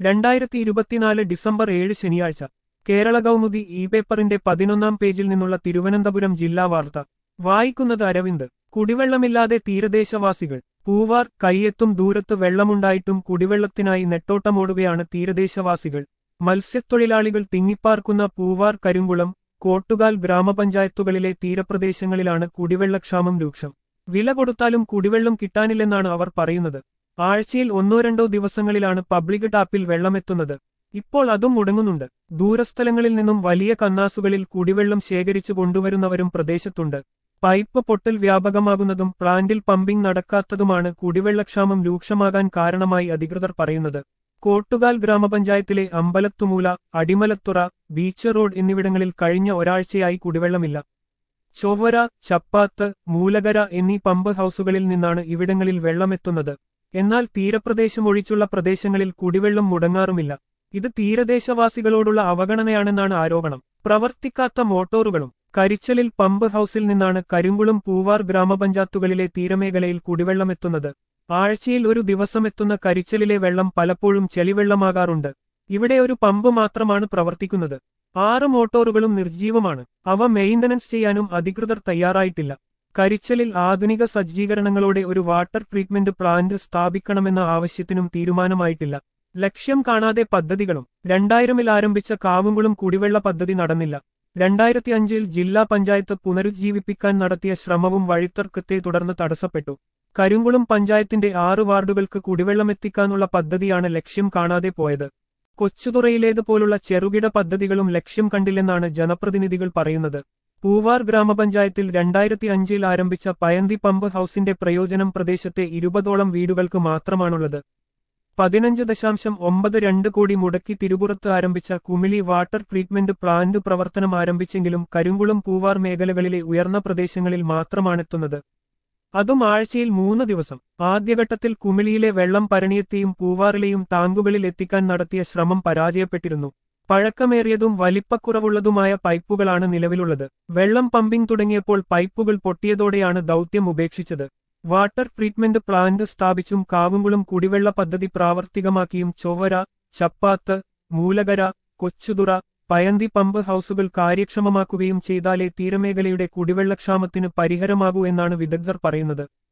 രണ്ടായിരത്തി ഇരുപത്തിനാല് ഡിസംബർ ഏഴ് ശനിയാഴ്ച കേരള കൗമുദി ഇ പേപ്പറിന്റെ പതിനൊന്നാം പേജിൽ നിന്നുള്ള തിരുവനന്തപുരം ജില്ലാ വാർത്ത വായിക്കുന്നത് അരവിന്ദ് കുടിവെള്ളമില്ലാതെ തീരദേശവാസികൾ പൂവാർ കയ്യെത്തും ദൂരത്ത് വെള്ളമുണ്ടായിട്ടും കുടിവെള്ളത്തിനായി നെട്ടോട്ടമോടുകയാണ് തീരദേശവാസികൾ മത്സ്യത്തൊഴിലാളികൾ തിങ്ങിപ്പാർക്കുന്ന പൂവാർ കരിങ്കുളം കോട്ടുകാൽ ഗ്രാമപഞ്ചായത്തുകളിലെ തീരപ്രദേശങ്ങളിലാണ് കുടിവെള്ളക്ഷാമം രൂക്ഷം വില കൊടുത്താലും കുടിവെള്ളം കിട്ടാനില്ലെന്നാണ് അവർ പറയുന്നത് ആഴ്ചയിൽ ഒന്നോ രണ്ടോ ദിവസങ്ങളിലാണ് പബ്ലിക് ടാപ്പിൽ വെള്ളമെത്തുന്നത് ഇപ്പോൾ അതും മുടങ്ങുന്നുണ്ട് ദൂരസ്ഥലങ്ങളിൽ നിന്നും വലിയ കന്നാസുകളിൽ കുടിവെള്ളം ശേഖരിച്ചു കൊണ്ടുവരുന്നവരും പ്രദേശത്തുണ്ട് പൈപ്പ് പൊട്ടൽ വ്യാപകമാകുന്നതും പ്ലാന്റിൽ പമ്പിംഗ് നടക്കാത്തതുമാണ് കുടിവെള്ളക്ഷാമം രൂക്ഷമാകാൻ കാരണമായി അധികൃതർ പറയുന്നത് കോട്ടുകാൽ ഗ്രാമപഞ്ചായത്തിലെ അമ്പലത്തുമൂല അടിമലത്തുറ ബീച്ച് റോഡ് എന്നിവിടങ്ങളിൽ കഴിഞ്ഞ ഒരാഴ്ചയായി കുടിവെള്ളമില്ല ചൊവ്വര ചപ്പാത്ത് മൂലകര എന്നീ പമ്പ് ഹൌസുകളിൽ നിന്നാണ് ഇവിടങ്ങളിൽ വെള്ളമെത്തുന്നത് എന്നാൽ തീരപ്രദേശം ഒഴിച്ചുള്ള പ്രദേശങ്ങളിൽ കുടിവെള്ളം മുടങ്ങാറുമില്ല ഇത് തീരദേശവാസികളോടുള്ള അവഗണനയാണെന്നാണ് ആരോപണം പ്രവർത്തിക്കാത്ത മോട്ടോറുകളും കരിച്ചലിൽ പമ്പ് ഹൌസിൽ നിന്നാണ് കരിങ്കുളം പൂവാർ ഗ്രാമപഞ്ചായത്തുകളിലെ തീരമേഖലയിൽ കുടിവെള്ളമെത്തുന്നത് ആഴ്ചയിൽ ഒരു ദിവസമെത്തുന്ന കരിച്ചലിലെ വെള്ളം പലപ്പോഴും ചെളിവെള്ളമാകാറുണ്ട് ഇവിടെ ഒരു പമ്പ് മാത്രമാണ് പ്രവർത്തിക്കുന്നത് ആറ് മോട്ടോറുകളും നിർജ്ജീവമാണ് അവ മെയിന്റനൻസ് ചെയ്യാനും അധികൃതർ തയ്യാറായിട്ടില്ല കരിച്ചലിൽ ആധുനിക സജ്ജീകരണങ്ങളോടെ ഒരു വാട്ടർ ട്രീറ്റ്മെന്റ് പ്ലാന്റ് സ്ഥാപിക്കണമെന്ന ആവശ്യത്തിനും തീരുമാനമായിട്ടില്ല ലക്ഷ്യം കാണാതെ പദ്ധതികളും രണ്ടായിരമിൽ ആരംഭിച്ച കാവുംകുളം കുടിവെള്ള പദ്ധതി നടന്നില്ല രണ്ടായിരത്തി അഞ്ചിൽ ജില്ലാ പഞ്ചായത്ത് പുനരുജ്ജീവിപ്പിക്കാൻ നടത്തിയ ശ്രമവും വഴിത്തർക്കത്തെ തുടർന്ന് തടസ്സപ്പെട്ടു കരിങ്കുളം പഞ്ചായത്തിന്റെ ആറ് വാർഡുകൾക്ക് കുടിവെള്ളമെത്തിക്കാനുള്ള പദ്ധതിയാണ് ലക്ഷ്യം കാണാതെ പോയത് കൊച്ചുതുറയിലേതുപോലുള്ള ചെറുകിട പദ്ധതികളും ലക്ഷ്യം കണ്ടില്ലെന്നാണ് ജനപ്രതിനിധികൾ പറയുന്നത് പൂവാർ ഗ്രാമപഞ്ചായത്തിൽ രണ്ടായിരത്തി അഞ്ചിൽ ആരംഭിച്ച പയന്തി പമ്പ് ഹൌസിന്റെ പ്രയോജനം പ്രദേശത്തെ ഇരുപതോളം വീടുകൾക്ക് മാത്രമാണുള്ളത് പതിനഞ്ച് ദശാംശം ഒമ്പത് രണ്ട് കോടി മുടക്കി തിരുപുറത്ത് ആരംഭിച്ച കുമിളി വാട്ടർ ട്രീറ്റ്മെന്റ് പ്ലാന്റ് പ്രവർത്തനം ആരംഭിച്ചെങ്കിലും കരിങ്കുളം പൂവാർ മേഖലകളിലെ ഉയർന്ന പ്രദേശങ്ങളിൽ മാത്രമാണെത്തുന്നത് അതും ആഴ്ചയിൽ മൂന്ന് ദിവസം ആദ്യഘട്ടത്തിൽ കുമിളിയിലെ വെള്ളം പരണിയെത്തിയും പൂവാറിലെയും ടാങ്കുകളിൽ എത്തിക്കാൻ നടത്തിയ ശ്രമം പരാജയപ്പെട്ടിരുന്നു പഴക്കമേറിയതും വലിപ്പക്കുറവുള്ളതുമായ പൈപ്പുകളാണ് നിലവിലുള്ളത് വെള്ളം പമ്പിംഗ് തുടങ്ങിയപ്പോൾ പൈപ്പുകൾ പൊട്ടിയതോടെയാണ് ദൗത്യം ഉപേക്ഷിച്ചത് വാട്ടർ ട്രീറ്റ്മെന്റ് പ്ലാന്റ് സ്ഥാപിച്ചും കാവുംകുളം കുടിവെള്ള പദ്ധതി പ്രാവർത്തികമാക്കിയും ചൊവ്വര ചപ്പാത്ത് മൂലകര കൊച്ചുതുറ പയന്തി പമ്പ് ഹൌസുകൾ കാര്യക്ഷമമാക്കുകയും ചെയ്താലേ തീരമേഖലയുടെ കുടിവെള്ളക്ഷാമത്തിന് പരിഹരമാകൂ എന്നാണ് വിദഗ്ധർ പറയുന്നത്